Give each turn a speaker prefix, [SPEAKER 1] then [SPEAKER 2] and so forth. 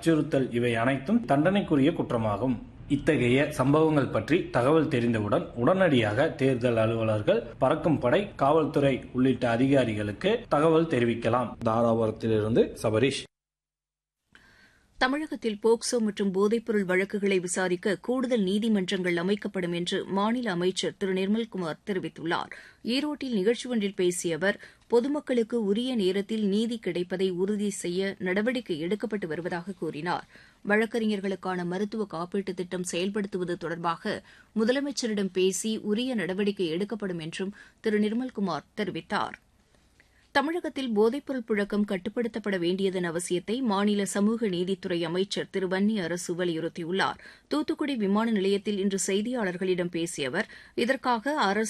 [SPEAKER 1] அச்சுறுத்தல் இவை அனைத்தும் தண்டனைக்குரிய குற்றமாகும் இத்தகைய சம்பவங்கள் பற்றி தகவல் தெரிந்தவுடன் உடனடியாக தேர்தல் அலுவலர்கள் பறக்கும் படை காவல்துறை உள்ளிட்ட அதிகாரிகளுக்கு தகவல் தெரிவிக்கலாம் தாராபுரத்திலிருந்து சபரீஷ்
[SPEAKER 2] தமிழகத்தில் போக்சோ மற்றும் போதைப்பொருள் வழக்குகளை விசாரிக்க கூடுதல் நீதிமன்றங்கள் அமைக்கப்படும் என்று மாநில அமைச்சர் திரு நிர்மல்குமார் தெரிவித்துள்ளார் ஈரோட்டில் நிகழ்ச்சி ஒன்றில் பேசிய அவர் பொதுமக்களுக்கு உரிய நேரத்தில் நீதி கிடைப்பதை உறுதி செய்ய நடவடிக்கை எடுக்கப்பட்டு வருவதாக கூறினார் வழக்கறிஞர்களுக்கான மருத்துவ காப்பீட்டுத் திட்டம் செயல்படுத்துவது தொடர்பாக முதலமைச்சரிடம் பேசி உரிய நடவடிக்கை எடுக்கப்படும் என்றும் திரு நிர்மல்குமார் தெரிவித்தார் தமிழகத்தில் போதைப்பொருள் புழக்கம் கட்டுப்படுத்தப்பட வேண்டியதன் அவசியத்தை மாநில சமூக நீதித்துறை அமைச்சர் திரு வன்னி அரசு வலியுறுத்தியுள்ளார் தூத்துக்குடி விமான நிலையத்தில் இன்று செய்தியாளர்களிடம் பேசிய அவர் இதற்காக அரசு